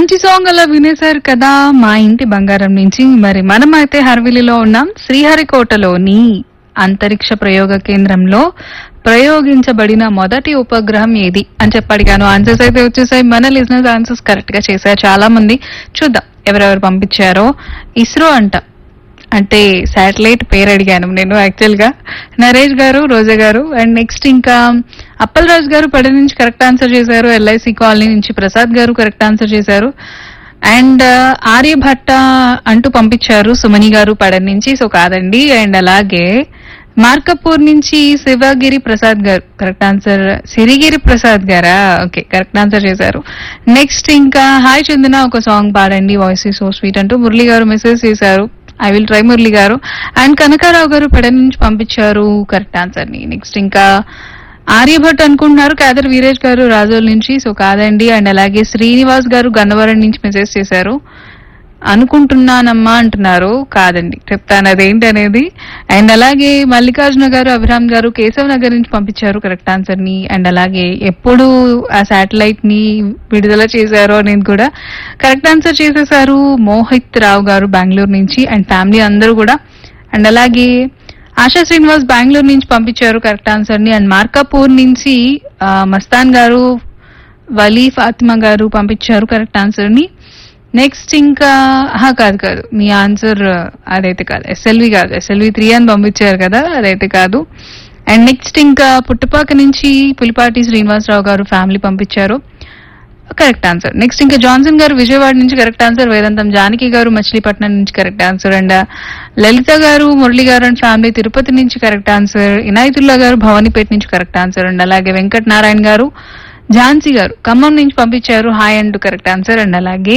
మంచి సాంగ్ అలా వినేశారు కదా మా ఇంటి బంగారం నుంచి మరి మనం అయితే హర్విలిలో ఉన్నాం శ్రీహరికోటలోని అంతరిక్ష ప్రయోగ కేంద్రంలో ప్రయోగించబడిన మొదటి ఉపగ్రహం ఏది అని చెప్పి అడిగాను ఆన్సర్స్ అయితే వచ్చేసాయి మన లిజినెస్ ఆన్సర్స్ కరెక్ట్ గా చేశారు చాలా మంది చూద్దాం ఎవరెవరు పంపించారో ఇస్రో అంట అంటే శాటిలైట్ పేరు అడిగాను నేను యాక్చువల్ గా నరేష్ గారు రోజా గారు అండ్ నెక్స్ట్ ఇంకా అప్పల్ రాజు గారు పడి నుంచి కరెక్ట్ ఆన్సర్ చేశారు ఎల్ఐసి కాలనీ నుంచి ప్రసాద్ గారు కరెక్ట్ ఆన్సర్ చేశారు అండ్ ఆర్యభట్ట అంటూ పంపించారు సుమని గారు పడన్ నుంచి సో కాదండి అండ్ అలాగే మార్కపూర్ నుంచి శివగిరి ప్రసాద్ గారు కరెక్ట్ ఆన్సర్ సిరిగిరి ప్రసాద్ గారా ఓకే కరెక్ట్ ఆన్సర్ చేశారు నెక్స్ట్ ఇంకా హాయ్ చందన ఒక సాంగ్ పాడండి వాయిస్ సో స్వీట్ అంటూ మురళి గారు మెసేజ్ చేశారు ఐ విల్ ట్రై మురళి గారు అండ్ కనకారావు గారు పెడ నుంచి పంపించారు కరెక్ట్ ఆన్సర్ ని నెక్స్ట్ ఇంకా ఆర్యభట్ అనుకుంటున్నారు కాదర్ వీరేష్ గారు రాజోల్ నుంచి సో కాదండి అండ్ అలాగే శ్రీనివాస్ గారు గన్నవరం నుంచి మెసేజ్ చేశారు అనుకుంటున్నానమ్మా అంటున్నారు కాదండి చెప్తాను అదేంటి అనేది అండ్ అలాగే మల్లికార్జున గారు అభిరామ్ గారు కేశవ్ నగర్ నుంచి పంపించారు కరెక్ట్ ఆన్సర్ ని అండ్ అలాగే ఎప్పుడు ఆ శాటిలైట్ ని విడుదల చేశారో అనేది కూడా కరెక్ట్ ఆన్సర్ చేసేసారు మోహిత్ రావు గారు బెంగళూరు నుంచి అండ్ ఫ్యామిలీ అందరూ కూడా అండ్ అలాగే ఆశా శ్రీనివాస్ బెంగళూరు నుంచి పంపించారు కరెక్ట్ ఆన్సర్ ని అండ్ మార్కాపూర్ నుంచి ఆ, మస్తాన్ గారు వలీ ఫాతిమా గారు పంపించారు కరెక్ట్ ఆన్సర్ ని నెక్స్ట్ ఇంకా ఆహా, కాదు కాదు మీ ఆన్సర్ అదైతే కాదు ఎస్ఎల్వి కాదు ఎస్ఎల్వి త్రీ అని పంపించారు కదా అదైతే కాదు అండ్ నెక్స్ట్ ఇంకా పుట్టుపాక నుంచి పులిపాటి శ్రీనివాసరావు గారు ఫ్యామిలీ పంపించారు కరెక్ట్ ఆన్సర్ నెక్స్ట్ ఇంకా జాన్సన్ గారు విజయవాడ నుంచి కరెక్ట్ ఆన్సర్ వేదాంతం జానకి గారు మచిలీపట్నం నుంచి కరెక్ట్ ఆన్సర్ అండ్ లలిత గారు మురళి గారు అండ్ ఫ్యామిలీ తిరుపతి నుంచి కరెక్ట్ ఆన్సర్ ఇనాయతుల్లా గారు భవానీపేట నుంచి కరెక్ట్ ఆన్సర్ అండ్ అలాగే వెంకట్ నారాయణ గారు ఝాన్సీ గారు ఖమ్మం నుంచి పంపించారు hi and correct answer and అలాగే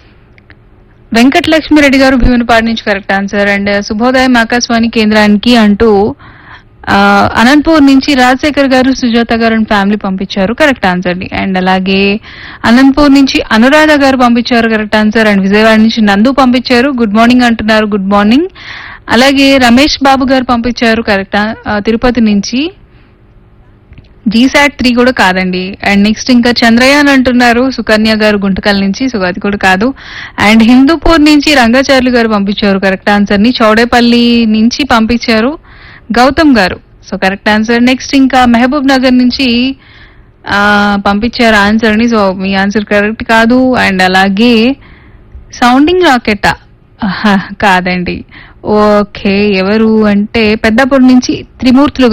వెంకట లక్ష్మిరెడ్డి గారు భీమునిపాడు నుంచి కరెక్ట్ ఆన్సర్ అండ్ శుభోదయం ఆకాశవాణి కేంద్రానికి అంటూ ఆ, అనంతపూర్ నుంచి రాజశేఖర్ గారు సుజాత గారు అండ్ ఫ్యామిలీ పంపించారు కరెక్ట్ ఆన్సర్ ని అండ్ అలాగే అనంతపూర్ నుంచి అనురాధ గారు పంపించారు కరెక్ట్ ఆన్సర్ అండ్ విజయవాడ నుంచి నందు పంపించారు గుడ్ మార్నింగ్ అంటున్నారు గుడ్ మార్నింగ్ అలాగే రమేష్ బాబు గారు పంపించారు కరెక్ట్ తిరుపతి నుంచి జీసాట్ త్రీ కూడా కాదండి అండ్ నెక్స్ట్ ఇంకా చంద్రయాన్ అంటున్నారు సుకన్య గారు గుంటకల్ నుంచి సో అది కూడా కాదు అండ్ హిందూపూర్ నుంచి రంగాచార్యులు గారు పంపించారు కరెక్ట్ ఆన్సర్ ని చౌడేపల్లి నుంచి పంపించారు గౌతమ్ గారు సో కరెక్ట్ ఆన్సర్ నెక్స్ట్ ఇంకా మహబూబ్ నగర్ నుంచి ఆ, పంపించారు ఆన్సర్ ని సో మీ ఆన్సర్ కరెక్ట్ కాదు అండ్ అలాగే సౌండింగ్ రాకెటా ఆహా, కాదండి ఓకే ఎవరు అంటే పెద్దపూడి నుంచి త్రిమూర్తులు